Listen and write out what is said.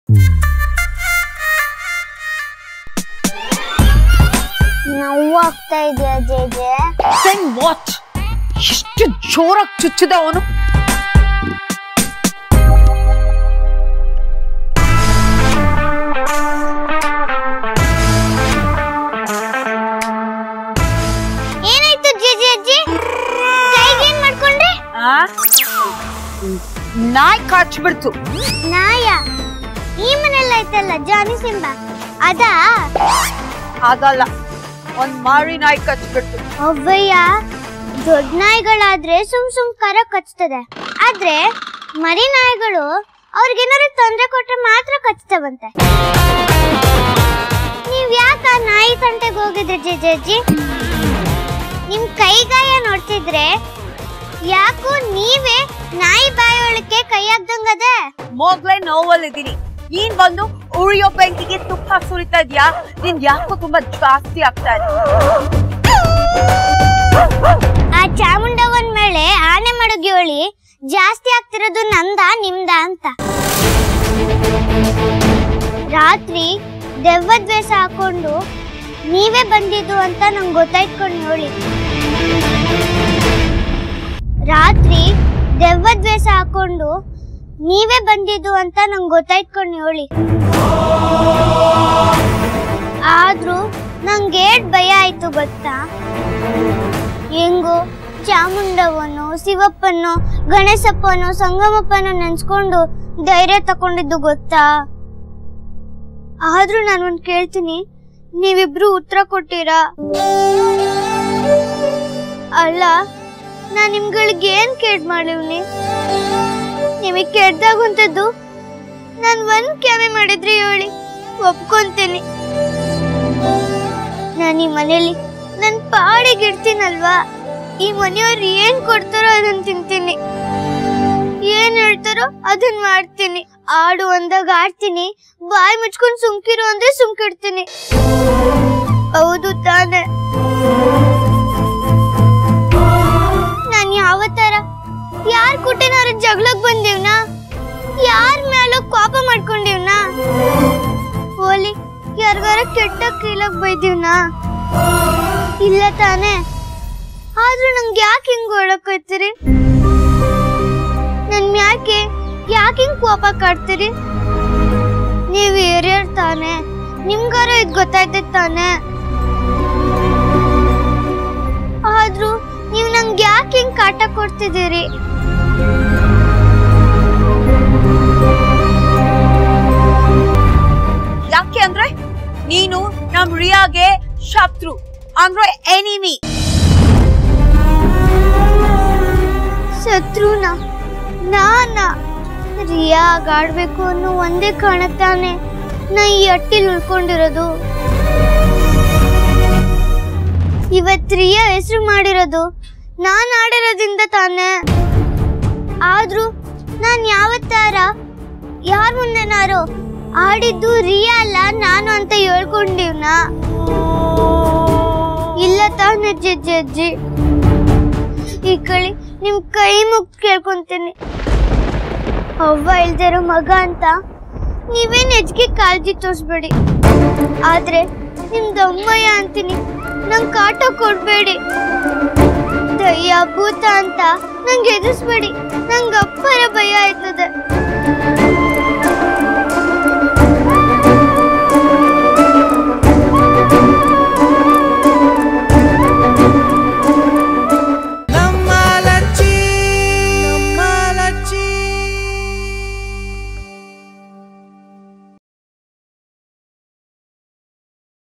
ನೋವಾಗ್ತಾ ಇದೆಯಾ ಜೇಜೆ then what ಎಷ್ಟು ಜೋರಾಗಿ ಚುಚ್ಚಿದ ಅವನು ಏನಾಯ್ತು ಜೇಜೆ ಅಜ್ಜಿ ಕೈಗೇನ್ ಮಾಡ್ಕೊಂಡ್ರೆ ಆ ನಾಯಿ ಕಾಚ್ಬಿಡ್ತು ನಾಯ ಈ ಮನೆಲ್ಲ ಐತಲ್ಲ ಜಾನಿ ಸಿಂಬ ಅದಾ ಅದಲ್ಲ ಒಂದ್ ಮಾರಿ ನಾಯಿ ಕಚ್ಬಿಡ್ತು ಅವ್ವಯ್ಯ ದೊಡ್ಡ ನಾಯಿಗಳಾದ್ರೆ ಸುಮ್ ಸುಮ್ ಕರ ಕಚ್ತದೆ ಆದ್ರೆ ಮರಿ ನಾಯಿಗಳು ಅವ್ರಿಗೇನಾದ್ರು ತೊಂದ್ರೆ ಕೊಟ್ರೆ ಮಾತ್ರ ಕಚ್ತವಂತೆ ನೀವ್ ಯಾಕ ಆ ನಾಯಿ ತಂಟೆಗೆ ಹೋಗಿದ್ರಿ ಜೇಜಜ್ಜಿ ನಿಮ್ ಕೈಗಾಯ ನೋಡ್ತಿದ್ರೆ ಯಾಕೋ ನೀವೇ ನಾಯಿ ಬಾಯೊಳಕ್ಕೆ ಕೈ ಹಾಕ್ದಂಗದೆ ಮೊದ್ಲೇ ನೋವಲ್ಲಿದ್ದೀನಿ ನೀನ್ ಬಂದು ಉರಿಯೋ ಬೆಂಕಿಗೆ ತುಪ್ಪ ಸುರಿತಾ ಇದ್ಯಾ ನಿನ್ ಯಾಕೋ ತುಂಬಾ ಜಾಸ್ತಿ ಆಗ್ತಾ ಇದೆ ಆ ಚಾಮುಂಡವನ್ ಮೇಲೆ ಆನೆ ಮಡಗಿಯೋಳಿ ಜಾಸ್ತಿ ಆಗ್ತಿರೋದು ನಂದ ನಿಮ್ದ ಅಂತ ರಾತ್ರಿ ದೆವ್ವದ ವೇಷ ಹಾಕೊಂಡು ನೀವೇ ಬಂದಿದ್ದು ಅಂತ ನಂಗೆ ಗೊತ್ತಾಯ್ತ್ಕೊಂಡು ಹೇಳಿ ರಾತ್ರಿ ದೆವ್ವದ ವೇಷ ಹಾಕೊಂಡು ನೀವೇ ಬಂದಿದ್ದು ಅಂತ ನಂಗೆ ಗೊತ್ತಾಯ್ತ್ಕೊಂಡು ಹೇಳಿ ಆದ್ರೂ ನಂಗೆ ಏಟ್ ಭಯ ಆಯ್ತು ಗೊತ್ತಾ ಹೆಂಗೋ ಚಾಮುಂಡವನು ಶಿವಪ್ಪನು ಗಣೇಶಪ್ಪನು ಸಂಗಮಪ್ಪನು ನೆನ್ಸ್ಕೊಂಡು ಧೈರ್ಯ ತಕೊಂಡಿದ್ದು ಗೊತ್ತಾ ಆದ್ರೂ ನಾನು ಒಂದ್ ಕೇಳ್ತೀನಿ ನೀವಿಬ್ರು ಉತ್ತರ ಕೊಟ್ಟಿರಾ ಅಲ್ಲ ನಾನ್ ನಿಮ್ಗಳಿಗೆ ಏನ್ ಕೇಳ್ ಮಾಡಿವ್ನಿ ನಿಮಗ್ ಕೆಡ್ದಾಗುಂತದ್ದು ನಾನ್ ಒಂದ್ ಕೆಮೆ ಮಾಡಿದ್ರಿ ಹೇಳಿ ಒಪ್ಕೊಂತೀನಿ ನಾನು ಈ ಮನೇಲಿ ನನ್ ಪಾಡಿಗೆ ಇರ್ತೀನಲ್ವಾ ಈ ಮನೆಯವ್ರು ಏನ್ ಕೊಡ್ತಾರೋ ಅದನ್ನ ತಿಂತೀನಿ ಏನ್ ಹೇಳ್ತಾರೋ ಅದನ್ನ ಮಾಡ್ತೀನಿ ಆಡು ಅಂದಾಗ ಆಡ್ತೀನಿ ಬಾಯಿ ಮುಚ್ಕೊಂಡ್ ಸುಮ್ಕಿರು ಅಂದ್ರೆ ಸುಮ್ಕಿಡ್ತೀನಿ ಹೌದು ತಾನೆ ನಾನ್ ಯಾವ ತರ ಯಾರ್ ಕುಟೇನಾರ ಜಗಳಕ್ ಬಂದಿವ್ನಾ ಯಾರ್ ಮೇಲೂ ಕೋಪ ಮಾಡ್ಕೊಂಡಿವ್ನಾ ಹೋಲಿ ಯಾರಿಗಾರ ಕೆಟ್ಟ ಕೀಳಕ್ ಬೈದಿವ್ನಾ ಇಲ್ಲ ತಾನೇ ಆದ್ರೂ ನಂಗೆ ಯಾಕೆ ಹಿಂಗ್ ಹೊಳಕೈತಿರಿ ನನ್ ಯಾಕೆ ಯಾಕೆ ಹಿಂಗ್ ಕೋಪ ಕಾಡ್ತೀರಿ ನೀವ್ ಹಿರಿಯರ್ ತಾನೆ ನಿಮ್ಗಾರ ಇದ್ ಗೊತ್ತಾಯ್ತೈತ್ ತಾನೆ ಆದ್ರೂ ನೀವ್ ನಂಗೆ ಯಾಕೆ ಹಿಂಗ್ ಕಾಟ ಕೊಡ್ತಿದ್ದೀರಿ ಯಾಕೆ ಅಂದ್ರೆ ನೀನು ನಮ್ ರಿಯಾಗೆ ಶತ್ರು ಅಂದ್ರೆ ಎನಿಮಿ ಶತ್ರುನ ನಾನ ರಿಯಾಗ್ ಆಡ್ಬೇಕು ಅನ್ನೋ ಒಂದೇ ಕಾಣತಾನೆ ನಾ ಈ ಅಟ್ಟಿಲ್ ಉಳ್ಕೊಂಡಿರೋದು ಇವತ್ ರಿಯಾ ಹೆಸರು ಮಾಡಿರೋದು ನಾನ್ ಆಡಿರೋದ್ರಿಂದ ತಾನೆ ಆದ್ರೂ ನಾನ್ ಯಾವತ್ತಾರ ಯಾರ ಮುಂದೆನಾರು ಆಡಿದ್ದು ರಿಯಾ ಅಲ್ಲ ನಾನು ಅಂತ ಹೇಳ್ಕೊಂಡಿವ್ನ ಇಲ್ಲ ತಾನೆ ಜಜ್ಜಿ ಅಜ್ಜಿ ಈ ಕಳಿ ನಿಮ್ ಕೈ ಮುಗ್ ಕೇಳ್ಕೊಂತೀನಿ ಅವ್ವ ಇಲ್ದಿರೋ ಮಗ ಅಂತ ನೀವೇನ್ ಹೆಚ್ಚಿಗೆ ಕಾಳಜಿ ತೋರಿಸ್ಬೇಡಿ ಆದ್ರೆ ನಿಮ್ದು ಅಮ್ಮಯ್ಯ ಅಂತೀನಿ ನಂಗ್ ಕಾಟ ಕೊಡ್ಬೇಡಿ ದಯ್ಯ ಭೂತ ಅಂತ ನಂಗೆ ಎದುರಿಸ್ಬೇಡಿ ನಂಗೆ ಅಪ್ಪರ ಭಯ ಆಯ್ತದೆ